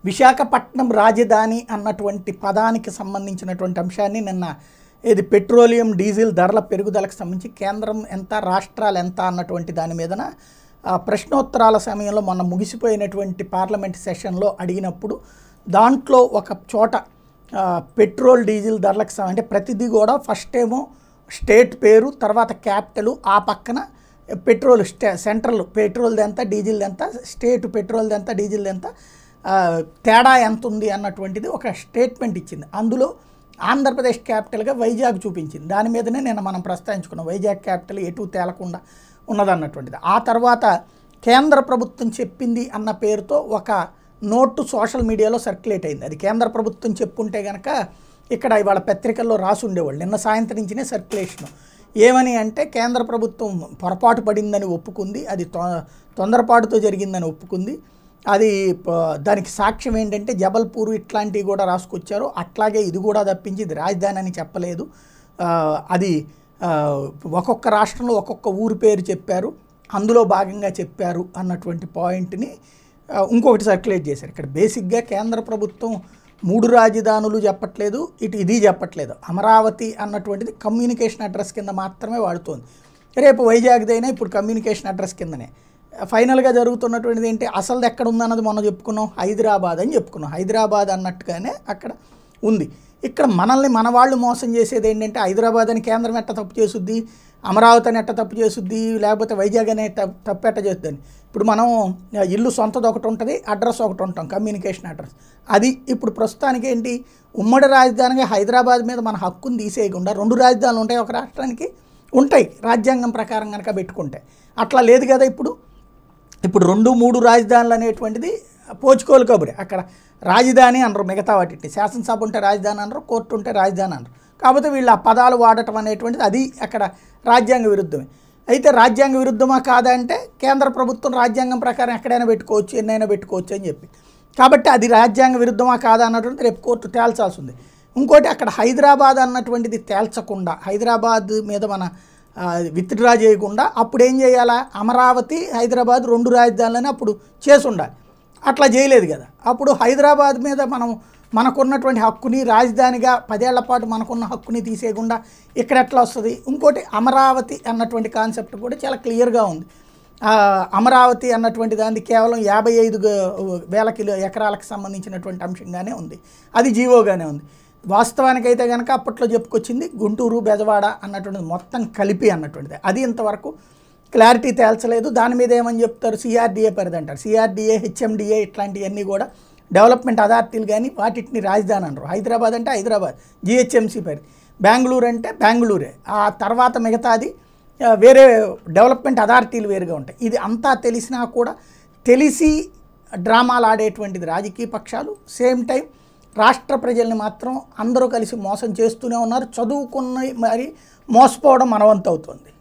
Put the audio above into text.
విశాఖపట్నం రాజధాని అన్నటువంటి పదానికి సంబంధించినటువంటి అంశాన్ని నిన్న ఇది పెట్రోలియం డీజిల్ ధరల పెరుగుదలకు సంబంధించి కేంద్రం ఎంత రాష్ట్రాలు ఎంత అన్నటువంటి దాని మీదన ఆ, ప్రశ్నోత్తరాల సమయంలో మొన్న ముగిసిపోయినటువంటి పార్లమెంట్ సెషన్లో అడిగినప్పుడు దాంట్లో ఒక చోట ఆ, పెట్రోల్ డీజిల్ ధరలకు సం- అంటే ప్రతిదీ కూడా ఫస్ట్ ఏమో స్టేట్ పేరు తర్వాత క్యాపిటల్ ఆ పక్కన పెట్రోల్ స్టే సెంట్రల్ పెట్రోల్ది ఎంత డీజిల్ది ఎంత స్టేట్ పెట్రోల్ది ఎంత డీజిల్ది ఎంత ఆ, తేడా ఎంత ఉంది అన్నటువంటిది ఒక స్టేట్మెంట్ ఇచ్చింది అందులో ఆంధ్రప్రదేశ్ క్యాపిటల్గా వైజాగ్ చూపించింది దాని మీదనే నేను మనం ప్రస్తావించుకున్నాం వైజాగ్ క్యాపిటల్ ఎటు తేలకుండా ఉన్నదన్నటువంటిది ఆ తర్వాత కేంద్ర ప్రభుత్వం చెప్పింది అన్న పేరుతో ఒక నోటు సోషల్ మీడియాలో సర్క్యులేట్ అయింది అది కేంద్ర ప్రభుత్వం చెప్పుంటే కనుక ఇక్కడ ఇవాళ పత్రికల్లో రాసి ఉండేవాళ్ళు నిన్న సాయంత్రం నుంచినే సర్క్యులేషన్ ఏమని అంటే కేంద్ర ప్రభుత్వం పొరపాటు పడిందని ఒప్పుకుంది అది తొ- తొందరపాటుతో జరిగిందని ఒప్పుకుంది అది ప- దానికి సాక్ష్యం ఏంటంటే జబల్పూర్ ఇట్లాంటివి కూడా రాసుకొచ్చారు అట్లాగే ఇది కూడా తప్పించి ఇది రాజధాని అని చెప్పలేదు ఆ, అది ఆ, ఒక్కొక్క రాష్ట్రంలో ఒక్కొక్క ఊరు పేరు చెప్పారు అందులో భాగంగా చెప్పారు అన్నటువంటి పాయింట్ని ఆ, ఇంకొకటి సర్క్యులేట్ చేశారు ఇక్కడ బేసిక్గా కేంద్ర ప్రభుత్వం మూడు రాజధానులు చెప్పట్లేదు ఇటు ఇది చెప్పట్లేదు అమరావతి అన్నటువంటిది కమ్యూనికేషన్ అడ్రస్ కింద మాత్రమే వాడుతోంది రేపు వైజాగ్దైనా ఇప్పుడు కమ్యూనికేషన్ అడ్రస్ కిందనే ఫైనల్గా జరుగుతున్నటువంటిది ఏంటి అసలు ఎక్కడ ఉందన్నది మొన్న చెప్పుకున్నాం హైదరాబాద్ అని చెప్పుకున్నాం హైదరాబాద్ అన్నట్టుగానే అక్కడ ఉంది ఇక్కడ మనల్ని మన వాళ్ళు మోసం చేసేది ఏంటంటే హైదరాబాద్ అని కేంద్రం ఎట్ట తప్పు చేసుద్ది అమరావతి అని ఎట్ట తప్పు చేసుద్ది లేకపోతే వైజాగ్ అనే త- తప్పు ఎట్ట చేద్దని ఇప్పుడు మనం ఆ, ఇల్లు సొంతది ఒకటి ఉంటుంది అడ్రస్ ఒకటి ఉంటాం కమ్యూనికేషన్ అడ్రస్ అది ఇప్పుడు ప్రస్తుతానికి ఏంటి ఉమ్మడి రాజధానిగా హైదరాబాద్ మీద మన హక్కును తీసేయకుండా రెండు రాజధానులు ఉంటాయి ఒక రాష్ట్రానికి ఉంటాయి రాజ్యాంగం ప్రకారం కనుక పెట్టుకుంటే అట్లా లేదు కదా ఇప్పుడు ఇప్పుడు రెండు మూడు రాజధానులు అనేటువంటిది పోచుకోలు కబురే అక్కడ రాజధాని అనరు మిగతా వాటిని శాసనసభ ఉంటే రాజధాని అనరు కోర్టు ఉంటే రాజధాని అనరు కాకపోతే వీళ్ళు ఆ పదాలు వాడటం అనేటువంటిది అది అక్కడ రాజ్యాంగ విరుద్ధమే అయితే రాజ్యాంగ విరుద్ధమా కాదా అంటే కేంద్ర ప్రభుత్వం రాజ్యాంగం ప్రకారం ఎక్కడైనా పెట్టుకోవచ్చు ఎన్నైనా పెట్టుకోవచ్చు అని చెప్పి కాబట్టి అది రాజ్యాంగ విరుద్ధమా కాదా అన్నటువంటిది రేపు కోర్టు తేల్చాల్సి ఉంది ఇంకోటి అక్కడ హైదరాబాద్ అన్నటువంటిది తేల్చకుండా హైదరాబాద్ మీద మన విత్డ్రా చేయకుండా అప్పుడు ఏం చేయాలా అమరావతి హైదరాబాద్ రెండు రాజధానులని అప్పుడు చేసి ఉండాలి అట్లా చేయలేదు కదా అప్పుడు హైదరాబాద్ మీద మనం మనకున్నటువంటి హక్కుని రాజధానిగా పదేళ్ల పాటు మనకున్న హక్కుని తీసేయకుండా ఇక్కడ ఎట్లా వస్తుంది ఇంకోటి అమరావతి అన్నటువంటి కాన్సెప్ట్ కూడా చాలా క్లియర్గా ఉంది ఆ, అమరావతి అన్నటువంటి దాన్ని కేవలం యాభై ఐదు గ- వేల కిలో ఎకరాలకు సంబంధించినటువంటి అంశంగానే ఉంది అది జీవోగానే ఉంది వాస్తవానికైతే కనుక అప్పట్లో చెప్పుకొచ్చింది గుంటూరు బెజవాడ అన్నటువంటిది మొత్తం కలిపి అన్నటువంటిది అది ఇంతవరకు క్లారిటీ తేల్చలేదు దాని మీద ఏమని చెప్తారు సిఆర్డిఏ పరిధి అంటారు సిఆర్డిఏ హెచ్ఎండిఏ ఇట్లాంటివన్నీ కూడా డెవలప్మెంట్ అథారిటీలు కానీ వాటిని రాజధాని అనరు హైదరాబాద్ అంటే హైదరాబాద్ జిహెచ్ఎంసీ పరిధి బెంగళూరు అంటే బెంగళూరే ఆ తర్వాత మిగతాది ఆ, వేరే డెవలప్మెంట్ అథారిటీలు వేరుగా ఉంటాయి ఇది అంతా తెలిసినా కూడా తెలిసి డ్రామాలు ఆడేటువంటిది రాజకీయ పక్షాలు సేమ్ టైం రాష్ట్ర ప్రజల్ని మాత్రం అందరూ కలిసి మోసం చేస్తూనే ఉన్నారు చదువుకున్న మరి మోసపోవడం మనవంతవుతుంది